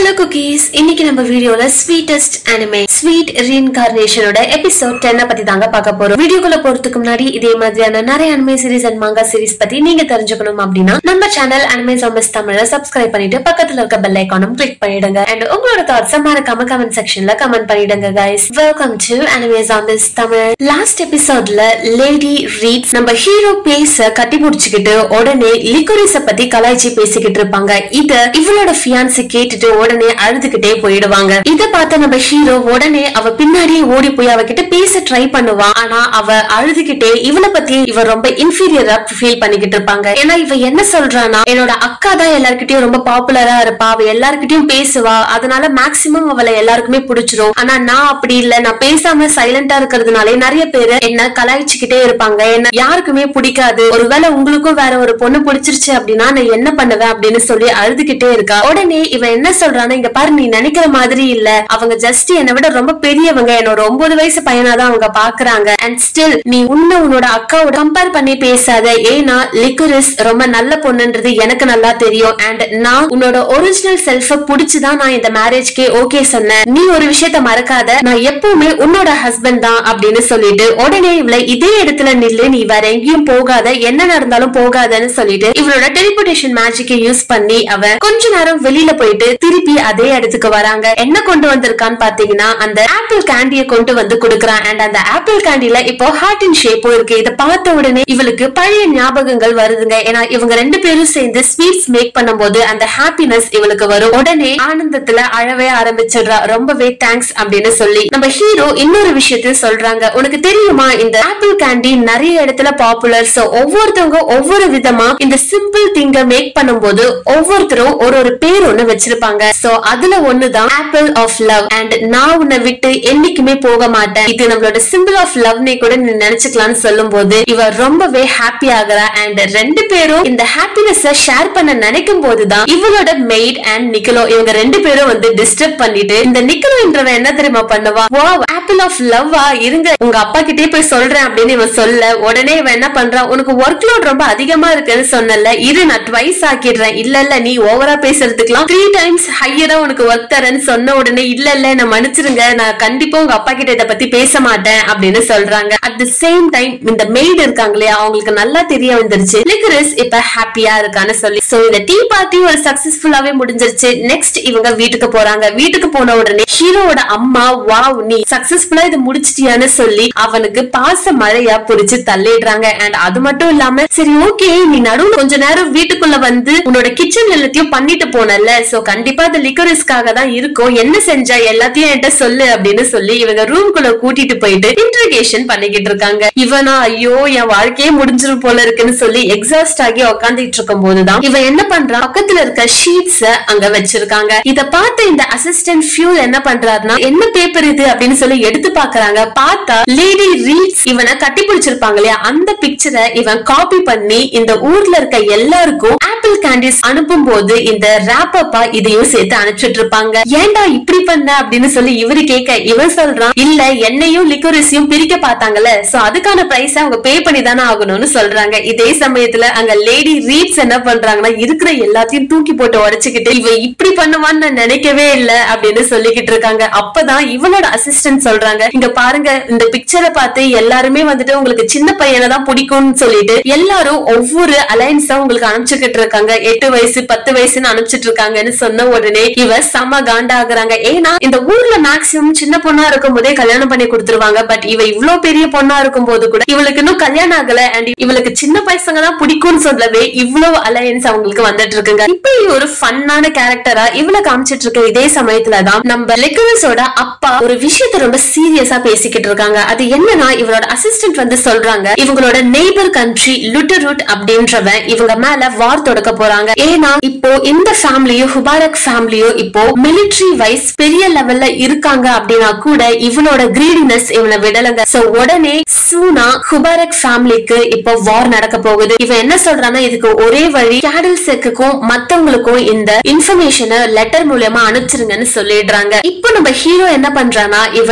hello cookies இன்னைக்கு நம்ம வீடியோல ஸ்வீட்டஸ்ட் அனிமே ஸ்வீட் ரீஇன்கார்னேஷனோட எபிசோட் டென்ன பத்தி தாங்க பார்க்க போறோம் வீடியோக்குள்ள போறதுக்கு முன்னாடி இதே மாதிரியான நிறைய anime series and manga series பத்தி நீங்க தெரிஞ்சுக்கணும் அப்படின்னா நம்ம சேனல் அனிமே ஜாம்பஸ் தமிழ சப்ஸ்கிரைப் பண்ணிட்டு பக்கத்துல இருக்க பெல் ஐக்கானும் கிளிக் பண்ணிடுங்க அண்ட் உங்களோட தாட்ஸ் மறக்காம கமெண்ட் செக்ஷன்ல கமெண்ட் பண்ணிடுங்க கைஸ் வெல்கம் டு அனிமே ஜாம்பஸ் தமிழ் லாஸ்ட் எபிசோட்ல லேடி ரீட்ஸ் நம்ம ஹீரோ பேச கட்டி பிடிச்சுக்கிட்டு உடனே லிக்குரிஸ பத்தி கலாய்ச்சி பேசிக்கிட்டு இருப்பாங்க இத இவளோட ஃபியான்சி கேட்டுட்டு உடனே அழுதுகிட்டே போயிடுவாங்க இத பார்த்த நம்ம ஹீரோ உடனே அவ பின்னாடியே ஓடி போய் அவகிட்ட பேச ட்ரை பண்ணுவான் ஆனா அவ அழுதுகிட்டே இவளை பத்தி இவ ரொம்ப இன்ஃபீரியரா ஃபீல் பண்ணிக்கிட்டு இருப்பாங்க ஏன்னா இவ என்ன சொல்றானா என்னோட அக்கா தான் எல்லார்கிட்டயும் ரொம்ப பாப்புலரா இருப்பா அவ எல்லார்கிட்டயும் பேசுவா அதனால மேக்சிமம் அவளை எல்லாருக்குமே பிடிச்சிரும் ஆனா நான் அப்படி இல்ல நான் பேசாம சைலண்டா இருக்கிறதுனாலே நிறைய பேரு என்ன கலாய்ச்சிக்கிட்டே இருப்பாங்க என்ன யாருக்குமே பிடிக்காது ஒருவேளை உங்களுக்கும் வேற ஒரு பொண்ணு பிடிச்சிருச்சு அப்படின்னா நான் என்ன பண்ணுவேன் அப்படின்னு சொல்லி அழுதுகிட்டே இருக்கா உடனே இவ என்ன சொல்றானா இங்க பாரு நீ நினைக்கிற மாதிரி இல்ல அவங்க ஜஸ்ட் என்னை விட ரொம்ப பெரியவங்க என்னோட ஒன்பது வயசு பையனா தான் அவங்க பாக்குறாங்க அண்ட் ஸ்டில் நீ உன்ன உன்னோட அக்காவோட கம்பேர் பண்ணி பேசாத ஏன்னா லிக்குரிஸ் ரொம்ப நல்ல பொண்ணுன்றது எனக்கு நல்லா தெரியும் அண்ட் நான் உன்னோட ஒரிஜினல் செல்ஃப புடிச்சுதான் நான் இந்த மேரேஜ்க்கே ஓகே சொன்னேன் நீ ஒரு விஷயத்த மறக்காத நான் எப்பவுமே உன்னோட ஹஸ்பண்ட் தான் அப்படின்னு சொல்லிட்டு உடனே இவளை இதே இடத்துல நில்லு நீ வேற எங்கேயும் போகாத என்ன நடந்தாலும் போகாதன்னு சொல்லிட்டு இவளோட டெலிபோர்டேஷன் மேஜிக்கை யூஸ் பண்ணி அவ கொஞ்ச நேரம் வெளியில போயிட்டு திருப்பி அதே இடத்துக்கு வராங்க என்ன கொண்டு வந்திருக்கான்னு பாத்தீங்கன்னா அந்த ஆப்பிள் கேண்டிய கொண்டு வந்து கொடுக்கறான் அண்ட் அந்த ஆப்பிள் கேண்டில இப்போ ஹார்ட் இன் ஷேப்பும் இருக்கு இதை பார்த்த உடனே இவளுக்கு பழைய ஞாபகங்கள் வருதுங்க ஏன்னா இவங்க ரெண்டு பேரும் சேர்ந்து ஸ்வீட்ஸ் மேக் பண்ணும்போது அந்த ஹாப்பினஸ் இவளுக்கு வரும் உடனே ஆனந்தத்துல அழவே ஆரம்பிச்சிடுறா ரொம்பவே தேங்க்ஸ் அப்படின்னு சொல்லி நம்ம ஹீரோ இன்னொரு விஷயத்தையும் சொல்றாங்க உனக்கு தெரியுமா இந்த ஆப்பிள் கேண்டி நிறைய இடத்துல பாப்புலர் சோ ஒவ்வொருத்தவங்க ஒவ்வொரு விதமா இந்த சிம்பிள் திங்க மேக் பண்ணும்போது ஒவ்வொருத்தரும் ஒரு ஒரு பேர் ஒண்ணு வச்சிருப்பாங்க சோ அதுல ஒண்ணுதான் ஆப்பிள் ஆஃப் லவ் அண்ட் நான் உன்னை விட்டு என்னைக்குமே போக மாட்டேன் இது நம்மளோட சிம்பிள் ஆஃப் லவ்னே கூட நீ நினைச்சுக்கலாம்னு சொல்லும் போது இவ ரொம்பவே ஹாப்பி ஆகுறா அண்ட் ரெண்டு பேரும் இந்த ஹாப்பினஸ் ஷேர் பண்ண நினைக்கும் போதுதான் இவளோட மெய்ட் அண்ட் நிக்கலோ இவங்க ரெண்டு பேரும் வந்து டிஸ்டர்ப் பண்ணிட்டு இந்த நிக்கலோன்றவன் என்ன தெரியுமா பண்ணுவா வா ஆப்பிள் ஆஃப் லவ்வா இருங்க உங்க அப்பா கிட்டே போய் சொல்றேன் அப்படின்னு இவன் சொல்ல உடனே இவன் என்ன பண்றான் உனக்கு ஒர்க் லோட் ரொம்ப அதிகமா இருக்குன்னு சொன்னல இரு நான் ட்வைஸ் ஆக்கிடுறேன் இல்ல இல்ல நீ ஓவரா பேசுறதுக்குலாம் த்ரீ டைம்ஸ் ஹையரா உனக்கு ஒர்க் தரேன்னு சொன்ன உடனே இல்ல இல்ல நான் மன்னிச்சிருங்க நான் கண்டிப்பா உங்க அப்பா கிட்ட இத பத்தி பேச மாட்டேன் அப்படின்னு சொல்றாங்க அட் த சேம் டைம் இந்த மெய்டு இருக்காங்க இல்லையா அவங்களுக்கு நல்லா தெரிய வந்துருச்சு லிக்கரிஸ் இப்ப ஹாப்பியா இருக்கான்னு சொல்லி சோ இந்த டீ பார்ட்டி ஒரு சக்சஸ்ஃபுல்லாவே முடிஞ்சிருச்சு நெக்ஸ்ட் இவங்க வீட்டுக்கு போறாங்க வீட்டுக்கு போன உடனே ஹீரோவோட அம்மா வாவ் நீ சக்சஸ்ஃபுல்லா இது முடிச்சிட்டியான்னு சொல்லி அவனுக்கு பாச மழையா புடிச்சு தள்ளிடுறாங்க அண்ட் அது மட்டும் இல்லாம சரி ஓகே நீ நடுவுல கொஞ்ச நேரம் வீட்டுக்குள்ள வந்து உன்னோட கிச்சன் எல்லாத்தையும் பண்ணிட்டு போனல சோ கண்டிப்பா அது லிக்கரிஸ்க்காக தான் இருக்கும் என்ன செஞ்ச எல்லாத்தையும் என்கிட்ட சொல்லு அப்படின்னு சொல்லி இவங்க ரூம்குள்ள கூட்டிட்டு போயிட்டு இன்ட்ரிகேஷன் பண்ணிக்கிட்டு இருக்காங்க இவனா ஐயோ என் வாழ்க்கையே முடிஞ்சிரும் போல இருக்குன்னு சொல்லி எக்ஸாஸ்ட் ஆகி உக்காந்துட்டு இருக்கும் போதுதான் இவன் என்ன பண்றான் பக்கத்துல இருக்க ஷீட்ஸ் அங்க வச்சிருக்காங்க இத பார்த்த இந்த அசிஸ்டன்ட் ஃபியூல் என்ன பண்றாருன்னா என்ன பேப்பர் இது அப்படின்னு சொல்லி எடுத்து பாக்குறாங்க பார்த்தா லேடி ரீட்ஸ் இவனை கட்டி பிடிச்சிருப்பாங்க இல்லையா அந்த பிக்சரை இவன் காப்பி பண்ணி இந்த ஊர்ல இருக்க எல்லாருக்கும் ஆப்பிள் கேண்டிஸ் அனுப்பும் போது இந்த ராப்பப்பா இதையும் சேர்த்து அனுப்பிச்சிட்டு இருப்பாங்க ஏன்டா இப்படி பண்ண அப்படின்னு சொல்லி இவரு கேட்க இவன் சொல்றான் இல்ல என்னையும் லிக்கோரிஸையும் பிரிக்க பார்த்தாங்கல்ல சோ அதுக்கான பிரைஸ் அவங்க பே பண்ணி தானே ஆகணும்னு சொல்றாங்க இதே சமயத்துல அங்க லேடி ரீட்ஸ் என்ன பண்றாங்கன்னா இருக்கிற எல்லாத்தையும் தூக்கி போட்டு உடைச்சுக்கிட்டு இவ இப்படி பண்ணுவான்னு நான் நினைக்கவே இல்ல அப்படின்னு சொல்லிக்கிட்டு இருக்காங்க அப்பதான் இவனோட அசிஸ்டன்ட் சொல்றாங்க இங்க பாருங்க இந்த பிக்சரை பார்த்து எல்லாருமே வந்துட்டு உங்களுக்கு சின்ன பையனை தான் பிடிக்கும்னு சொல்லிட்டு எல்லாரும் ஒவ்வொரு அலைன்ஸா உங்களுக்கு அனுப்பிச்சுக்கிட்டு இருக்காங்க எட்டு வயசு பத்து வயசுன்னு அனுப்பிச்சிட்டு இருக்காங்கன்னு சொன்ன உடனே இவ செம காண்டாகுறாங்க ஏன்னா இந்த ஊர்ல மேக்சிமம் சின்ன பொண்ணா இருக்கும் போதே கல்யாணம் பண்ணி கொடுத்துருவாங்க பட் இவ இவ்ளோ பெரிய பொண்ணா இருக்கும் போது கூட இவளுக்கு இன்னும் கல்யாணம் ஆகல அண்ட் இவளுக்கு சின்ன பசங்க தான் பிடிக்கும்னு சொல்லவே இவ்வளவு அலையன்ஸ் அவங்களுக்கு வந்துட்டு இருக்குங்க இப்ப இவ ஒரு ஃபன்னான கேரக்டரா இவளை காமிச்சிட்டு இருக்க இதே சமயத்துலதான் நம்ம லெக்கரஸோட அப்பா ஒரு விஷயத்த ரொம்ப சீரியஸா பேசிக்கிட்டு இருக்காங்க அது என்னன்னா இவளோட அசிஸ்டன்ட் வந்து சொல்றாங்க இவங்களோட நெய்பர் கண்ட்ரி லுட்டரூட் அப்படின்றவன் இவங்க மேல வார் தொடக்க போறாங்க ஏன்னா இப்போ இந்த ஃபேமிலியும் ஹுபாரக் ஃபேமிலியும் இப்போ மிலிட்டரி வைஸ் பெரிய லெவல்ல இருக்காங்க அப்படின்னா கூட இவனோட கிரீடினஸ் இவனை விடலங்க சோ உடனே சூனா ஹுபாரக் ஃபேமிலிக்கு இப்போ வார் நடக்க போகுது இவன் என்ன சொல்றான்னா இதுக்கு ஒரே வழி கேடல் செக்குக்கும் மத்தவங்களுக்கும் இந்த இன்ஃபர்மேஷனை லெட்டர் மூலியமா அனுப்பிச்சிருங்கன்னு சொல்லிடுறாங்க இப்போ நம்ம ஹீரோ என்ன பண்றானா இவன்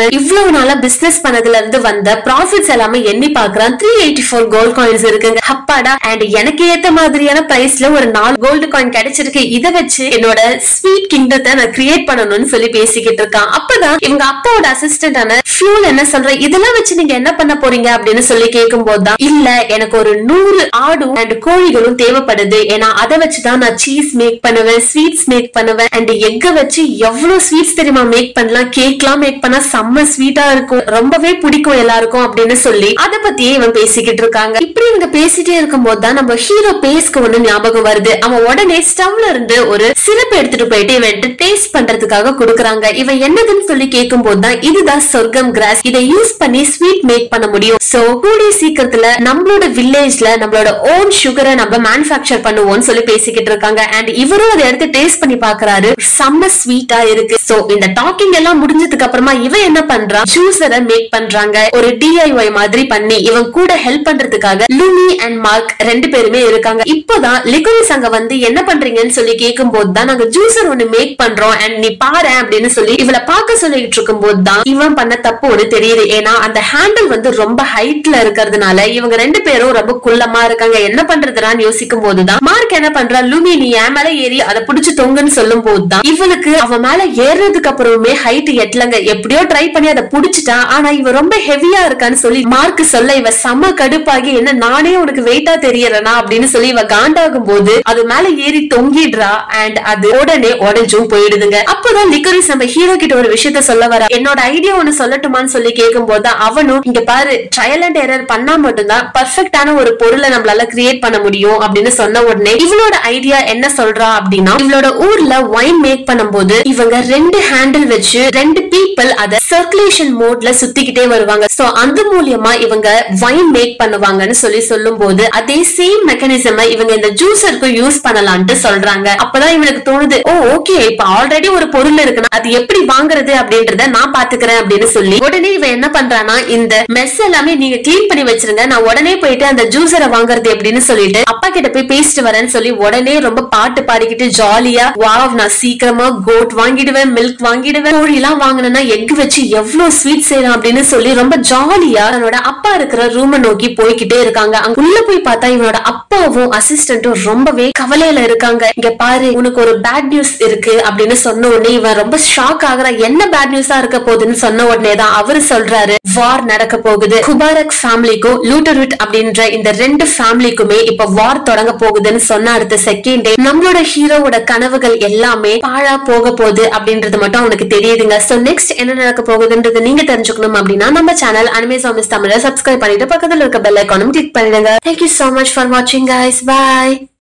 இவ்வளவு நாளா பிசினஸ் பண்ணதுல இருந்து வந்த ப்ராஃபிட்ஸ் எல்லாமே எண்ணி பாக்குறான் three eighty four gold coins இருக்குங்க அப்பாடா அண்ட் எனக்கு ஏத்த மாதிரியான பிரைஸ்ல ஒரு நாலு கோல்டு காயின் கிடைச்சிருக்கு இதை வச்சு என்னோட ஸ்வீட் கிங்டத்தை நான் கிரியேட் பண்ணணும்னு சொல்லி பேசிக்கிட்டு இருக்கான் அப்பதான் இவங்க அப்பாவோட அசிஸ்டன்டான ஃபியூல் என்ன சொல்ற இதெல்லாம் வச்சு நீங்க என்ன பண்ண போறீங்க அப்படின்னு சொல்லி கேட்கும் போதுதான் இல்ல எனக்கு ஒரு நூறு ஆடும் அண்ட் கோழிகளும் தேவைப்படுது ஏன்னா அதை வச்சுதான் நான் சீஸ் மேக் பண்ணுவேன் ஸ்வீட்ஸ் மேக் பண்ணுவேன் அண்ட் எக்க வச்சு எவ்வளவு ஸ்வீட்ஸ் தெரியுமா மேக் பண்ணலாம் கேக்லாம் மேக் பண்ணா செம்ம ஸ்வீட்டா இருக்கும் ரொம்பவே பிடிக்கும் எல்லாருக்கும் அப்படின்னு சொல்லி அத பத்தியே இவன் பேசிக்கிட்டு இருக்காங்க இப்படி இவங்க பேசிட்டே இருக்கும் போதுதான் நம்ம ஹீரோ பேஸ்க்கு ஒண்ணு ஞாபகம் வருது அவன் உடனே ஸ்டவ்ல இருந்து ஒரு சிறப்பு எடுத்துட்டு போயிட்டு இவன் டேஸ்ட் பண்றதுக்காக கொடுக்குறாங்க இவன் என்னதுன்னு சொல்லி கேட்கும் போதுதான் இதுதான் சொர்க்கம் கிராஸ் இதை யூஸ் பண்ணி ஸ்வீட் மேக் பண்ண முடியும் சோ கூடிய சீக்கிரத்துல நம்மளோட வில்லேஜ்ல நம்மளோட ஓன் சுகரை நம்ம மேனுஃபேக்சர் பண்ணுவோம்னு சொல்லி பேசிக்கிட்டு இருக்காங்க அண்ட் இவரும் அதை எடுத்து டேஸ்ட் பண்ணி பாக்குறாரு செம்ம ஸ்வீட்டா இருக்கு சோ இந்த டாக்கிங் எல்லாம் முடிஞ்சதுக்கு அப்புறமா இவன் என்ன பண்றான் ஜூஸரை மேக் பண்றாங்க ஒரு டிஐஒய் மாதிரி பண்ணி இவன் கூட ஹெல்ப் பண்றதுக்காக லூமி அண்ட் மார்க் ரெண்டு பேருமே இருக்காங்க இப்போதான் லிகுரிஸ் அங்க வந்து என்ன பண்றீங்கன்னு சொல்லி கேட்கும் போதுதான் நாங்க ஜூசர் ஒண்ணு மேக் பண்றோம் அண்ட் நீ பாரு அப்படின்னு சொல்லி இவளை பார்க்க சொல்லிட்டு இருக்கும் போதுதான் இவன் பண்ண தப்பு ஒண்ணு தெரியுது ஏன்னா அந்த ஹேண்டில் வந்து ரொம்ப ஹைட்ல இருக்கிறதுனால இவங்க ரெண்டு பேரும் ரொம்ப குள்ளமா இருக்காங்க என்ன பண்றதுடான்னு யோசிக்கும் போதுதான் மார்க் என்ன பண்றா லூமி நீ என் மேல ஏறி அதை புடிச்சு தொங்குன்னு சொல்லும் போதுதான் இவளுக்கு அவன் மேல ஏறுறதுக்கு அப்புறமே ஹைட் எட்டலங்க எப்படியோ ட்ரை பண்ணி அதை புடிச்சிட்டா ஆனா இவ ரொம்ப ஹெவியா இருக்கான்னு சொல்லி மார்க் சொல்ல இவ செம்ம கடுப்பாகி என்ன நானே உனக்கு வெயிட்டா தெரியறனா அப்படின்னு சொல்லி இவ காண்டாகும் போது அது மேல ஏறி தொங்கிடுறா அண்ட் அது உடனே உடஞ்சும் போயிடுதுங்க அப்பதான் லிக்கரிஸ் நம்ம ஹீரோ கிட்ட ஒரு விஷயத்த சொல்ல வர என்னோட ஐடியா ஒண்ணு சொல்லட்டுமான்னு சொல்லி கேட்கும் போது அவனும் இங்க பாரு ட்ரையல் அண்ட் எரர் பண்ணா மட்டும்தான் பர்ஃபெக்டான ஒரு பொருளை நம்மளால கிரியேட் பண்ண முடியும் அப்படின்னு சொன்ன உடனே இவளோட ஐடியா என்ன சொல்றா அப்படின்னா இவளோட ஊர்ல ஒயின் மேக் பண்ணும்போது இவங்க ரெண்டு ஹேண்டில் வச்சு ரெண்டு பீப்பிள் அத சர்க்குலேஷன் மோட்ல சுத்திக்கிட்டே வருவாங்க சோ அந்த மூலியமா இவங்க ஒயின் மேக் பண்ணுவாங்கன்னு சொல்லி சொல்லும் போது அதே சேம் மெக்கானிசம் இவங்க இந்த ஜூஸருக்கு யூஸ் பண்ணலாம்னு சொல்றாங்க அப்பதான் இவனுக்கு தோணுது ஓ ஓகே இப்ப ஆல்ரெடி ஒரு பொருள் இருக்குன்னா அது எப்படி வாங்குறது அப்படின்றத நான் பாத்துக்கிறேன் அப்படின்னு சொல்லி உடனே இவன் என்ன பண்றானா இந்த மெஸ் எல்லாமே நீங்க கிளீன் பண்ணி வச்சிருங்க நான் உடனே போயிட்டு அந்த ஜூஸரை வாங்குறது எப்படின்னு சொல்லிட்டு அப்பா கிட்ட போய் பேசிட்டு வரேன்னு சொல்லி உடனே ரொம்ப பாட்டு பாடிக்கிட்டு ஜாலியா வாவ் நான் சீக்கிரமா கோட் வாங்கிடுவேன் மில்க் வாங்கிடுவேன் கோழி எல்லாம் வாங்கினா எக் வச்சு எவ்வளவு ஸ்வீட் செய்யலாம் அப்படின்னு சொல்லி ரொம்ப ஜாலியா தன்னோட அப்பா இருக்கிற ரூம நோக்கி போய்கிட்டே இருக்காங்க அங்க உள்ள போய் பார்த்தா இவனோட அப்பாவும் அசிஸ்டன்ட்டும் ரொம்பவே கவலையில இருக்காங்க இங்க பாரு உனக்கு ஒரு பேட் நியூஸ் இருக்கு அப்படின்னு சொன்ன உடனே இவன் ரொம்ப ஷாக் ஆகுற என்ன பேட் நியூஸா இருக்க போகுதுன்னு சொன்ன உடனே தான் அவரு சொல்றாரு வார் நடக்க போகுது குபாரக் ஃபேமிலிக்கும் லூட்டருட் அப்படின்ற இந்த ரெண்டு ஃபேமிலிக்குமே இப்ப வார் தொடங்க போகுதுன்னு சொன்ன அடுத்த செகண்டே நம்மளோட ஹீரோவோட கனவுகள் எல்லாமே பாழா போக போகுது அப்படின்றது மட்டும் அவனுக்கு தெரியுதுங்க சோ நெக்ஸ்ட் என்ன நடக்க போகுதுன்றது நீங்க தெரிஞ்சுக்கணும் அப்படின்னா நம்ம சேனல் அனிமே சாமிஸ் தமிழ சப்ஸ்கிரைப் பண்ணிட்டு பக்கத்துல இருக்க பெல் ஐக்கானும் கிளிக் பண்ணிடுங்க தேங்க்யூ so மச் ஃபார் வாட்சிங் guys bye